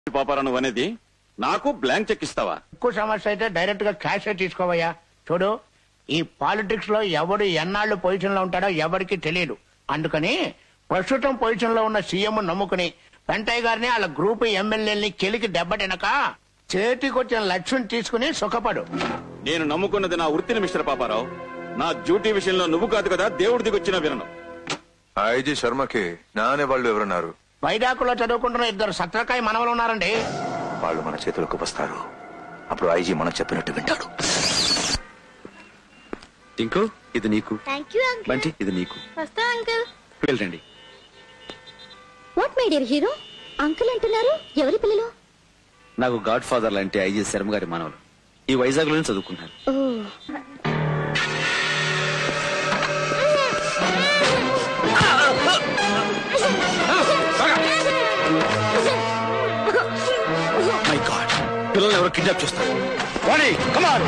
పాపారా నువ్వు అనేది నాకు బ్లాంక్ చెక్ ఇస్తావా ఎక్కువ సమస్య అయితే డైరెక్ట్ గా క్యాష్ తీసుకోవయ్యా చూడు ఈ పాలిటిక్స్ లో ఎవడు ఎన్నాళ్ళు పొజిషన్ లో ఉంటాడో ఎవరికి తెలియదు అందుకని ప్రస్తుతం పొజిషన్ లో ఉన్న సీఎం నమ్ముకుని వెంటయ్య గారిని వాళ్ళ గ్రూప్ ఎమ్మెల్యేని కెలికి దెబ్బతినక చేతికొచ్చిన లక్ష్యం తీసుకుని సుఖపడు నేను నమ్ముకున్నది నా వృత్తిని మిస్టర్ పాపారావు నా డ్యూటీ విషయంలో నువ్వు కాదు కదా దేవుడి దిగొచ్చిన వినను ఐజీ శర్మకి నా అనే వాళ్ళు ఎవరున్నారు వైడాకులో చదువుకుంటున్న ఇద్దరు సత్రకాయ మనవలు ఉన్నారండి వాళ్ళు మన చేతులకు వస్తారు అప్పుడు ఐజీ మనం చెప్పినట్టు వింటాడు టింకు ఇది నీకు థ్యాంక్ యూ అంకుల్ బంటి ఇది నీకు వస్తా అంకుల్ వెళ్ళండి what my dear hero uncle అంటున్నారు ఎవరి పిల్లలు నాకు గాడ్ ఫాదర్ లాంటి ఐజీ శర్మ గారి మానవులు ఈ వైజాగ్ లోనే చదువుకున్నారు ఓ మై గాడ్ పిల్లల్ని ఎవరు కిడ్నాప్ చేస్తారు Vani come on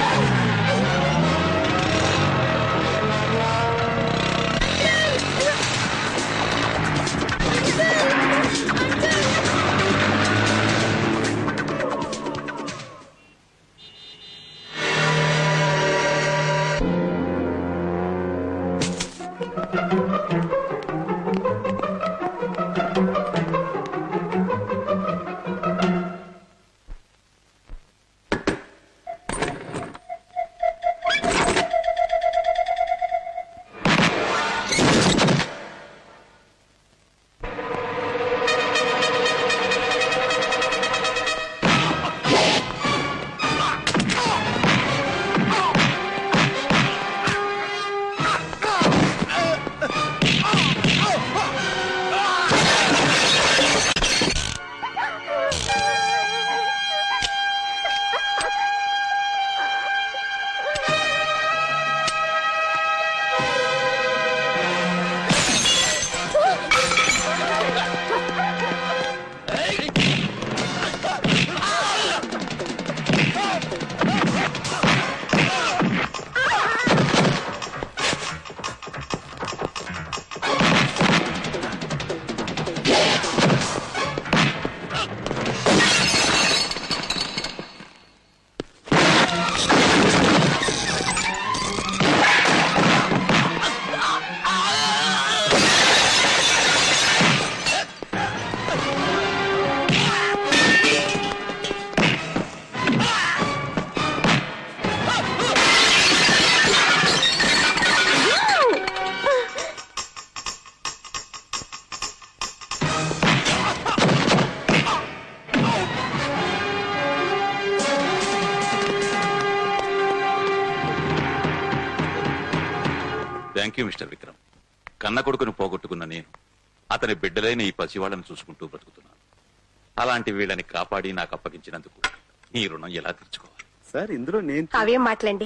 thank you mister Vikram కన్న కొడుకును పోగొట్టుకున్న నేను అతని బిడ్డలైన ఈ పసివాళ్ళని చూసుకుంటూ బ్రతుకుతున్నాను అలాంటి వీళ్ళని కాపాడి నాకు అప్పగించినందుకు నీ రుణం ఎలా తీర్చుకోవాలి సార్ ఇందులో నేను అవేం మాటలండి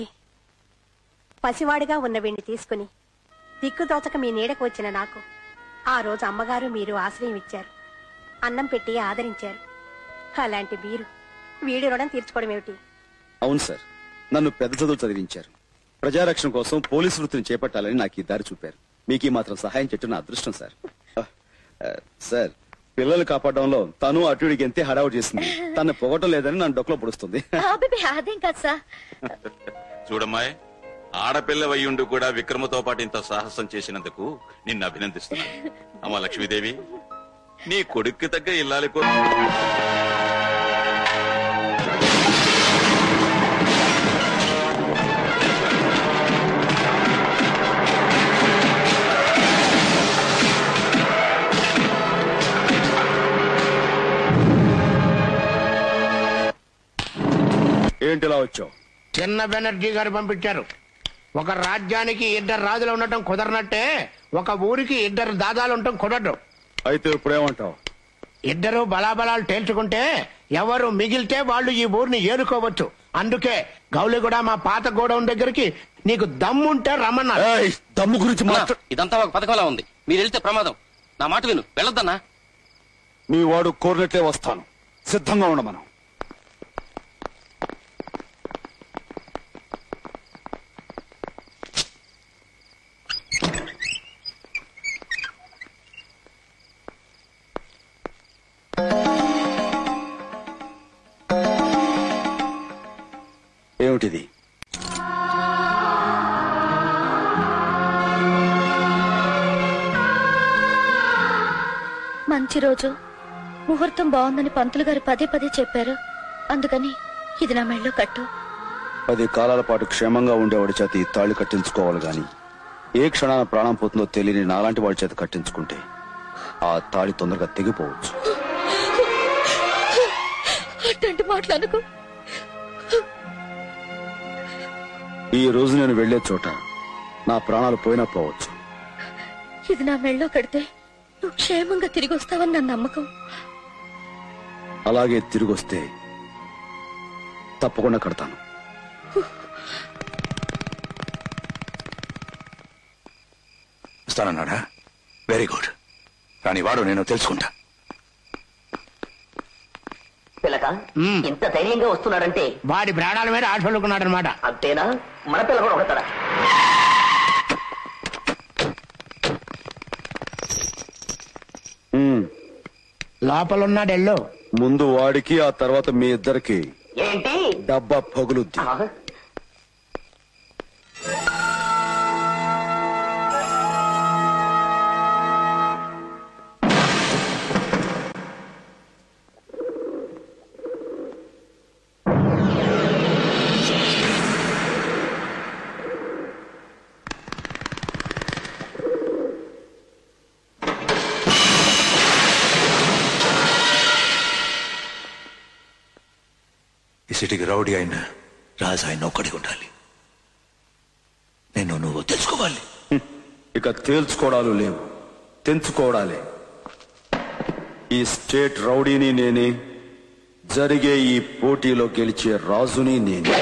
పసివాడిగా ఉన్న వీణ్ణి తీసుకుని దిక్కుదోచక మీ నీడకు వచ్చిన నాకు ఆ రోజు అమ్మగారు మీరు ఆశ్రయం ఇచ్చారు అన్నం పెట్టి ఆదరించారు అలాంటి మీరు వీడి రుణం తీర్చుకోవడం ఏమిటి అవును సార్ నన్ను పెద్ద చదువు చదివించారు ప్రజారక్షణ కోసం పోలీసు వృత్తిని చేపట్టాలని నాకు ఈ దారి చూపారు మీకు ఈ మాత్రం సహాయం చెట్టు నా అదృష్టం సార్ ఆ, ఆ, సార్ పిల్లలు కాపాడడంలో తను అటుడికి ఎంతే హడావుడి చేసింది తను పొగటం లేదని నన్ను డొక్కలో పొడుస్తుంది అబ్బే అదేం కాదు సార్ చూడమ్మాయ్ ఆడపిల్ల వయ్యుండు కూడా విక్రమతో పాటు ఇంత సాహసం చేసినందుకు నిన్ను అభినందిస్తున్నాను అమ్మ లక్ష్మీదేవి నీ కొడుక్కి తగ్గ ఇల్లాలి కో ఏంటి ఇలా వచ్చావు చిన్న బెనర్జీ గారు పంపించారు ఒక రాజ్యానికి ఇద్దరు రాజులు ఉండటం కుదరనట్టే ఒక ఊరికి ఇద్దరు దాదాలు ఉండటం కుదరదు అయితే ఇప్పుడేమంటావు ఇద్దరు బలాబలాలు తేల్చుకుంటే ఎవరు మిగిలితే వాళ్ళు ఈ ఊరిని ఏరుకోవచ్చు అందుకే గౌలిగూడ మా పాత గోడౌన్ దగ్గరికి నీకు దమ్ముంటే రమ్మన్నారు ఏయ్, దమ్ము గురించి మాట్లా ఇదంతా ఒక పథకంలా ఉంది మీరు వెళ్తే ప్రమాదం నా మాట విను వెళ్ళొద్దన్నా మీ వాడు కోరినట్లే వస్తాను సిద్ధంగా ఉండమను ఏమిటిది మంచి రోజు ముహూర్తం బాగుందని పంతులు గారు పదే పదే చెప్పారు అందుకని ఇది నా మెళ్ళో కట్టు పది కాలాల పాటు క్షేమంగా ఉండేవాడి చేత ఈ తాళి కట్టించుకోవాలి గాని ఏ క్షణాన ప్రాణం పోతుందో తెలియని నాలాంటి వాడి చేత కట్టించుకుంటే ఆ తాళి తొందరగా తెగిపోవచ్చు అట్లాంటి మాట్లాడకు ఈ రోజు నేను వెళ్లే చోట నా ప్రాణాలు పోయినా పోవచ్చు ఇది నా మెళ్ళో కడితే నువ్వు క్షేమంగా తిరిగి వస్తావని నా నమ్మకం అలాగే తిరిగొస్తే తప్పకుండా కడతాను వస్తానన్నాడా వెరీ గుడ్ కానీ వాడు నేను తెలుసుకుంటా పిల్లక మ్మ్. ఇంత ధైర్యంగా వస్తున్నాడంటే వాడి ప్రాణాల మీద ఆశలుకున్నాడు అనమాట అంతేనా మన పిల్ల కూడా ఒకతరా ఉమ్, లోపలున్నాడు ఎల్లో ముందు వాడికి ఆ తర్వాత మీ ఇద్దరికి ఏంటి డబ్బా పగులుద్ది ఆ, ఈ సిటీకి రౌడీ అయిన రాజు ఆయన ఒక్కడికి ఉండాలి నేను నువ్వు తెలుసుకోవాలి ఇక తేల్చుకోవడాలు లేవు తెంచుకోవడాలే ఈ స్టేట్ రౌడీని నేనే జరిగే ఈ పోటీలో గెలిచే రాజుని నేనే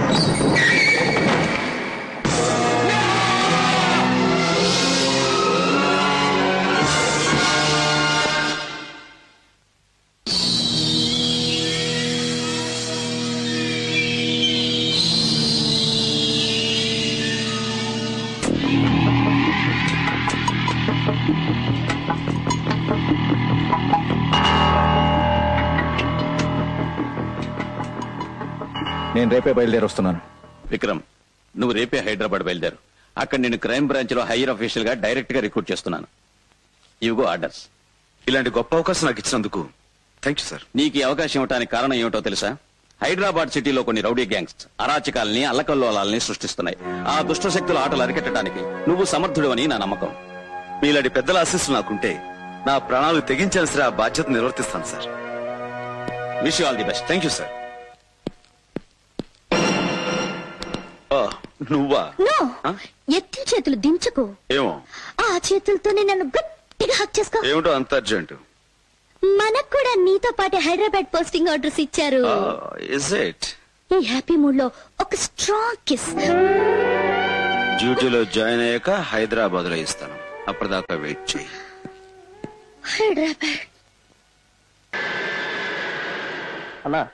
నేను రేపే బయలుదేరి వస్తున్నాను విక్రమ్ నువ్వు రేపే హైదరాబాద్ బయలుదేరు అక్కడ నేను క్రైమ్ బ్రాంచ్ లో హైయర్ అఫీషియల్ గా డైరెక్ట్ గా రిక్రూట్ చేస్తున్నాను ఇవిగో ఆర్డర్స్ ఇలాంటి గొప్ప అవకాశం నాకు ఇచ్చినందుకు థ్యాంక్ యూ సార్ నీకు ఈ అవకాశం ఇవ్వడానికి కారణం ఏమిటో తెలుసా హైదరాబాద్ సిటీలో కొన్ని రౌడీ గ్యాంగ్స్ అరాచకాల్ని అల్లకల్లోలాల్ని సృష్టిస్తున్నాయి ఆ దుష్ట శక్తుల ఆటలు అరికట్టడానికి నువ్వు సమర్థుడు అని నా నమ్మకం మీలాంటి పెద్దల ఆశీస్సులు నాకుంటే నా ప్రాణాలు తెగించాల్సిన ఆ బాధ్యత నిర్వర్తిస్తాను sir wish all the best thank you sir ఆ, నువ్వా నో ఆ? ఎత్తి చేతులు దించకు ఏమో ఆ చేతులతోనే నన్ను గట్టిగా హక్ చేసుకో ఏమిటో అంత అర్జెంట్ మనకు కూడా నీతో పాటు హైదరాబాద్ పోస్టింగ్ ఆర్డర్స్ ఇచ్చారు ఇస్ ఇట్ ఈ హ్యాపీ మూడ్ లో ఒక స్ట్రాంగ్ కిస్ డ్యూటీలో జాయిన్ అయ్యాక హైదరాబాద్ లో ఇస్తాను అప్పటిదాకా వెయిట్ చేయి హైదరాబాద్ అన్నా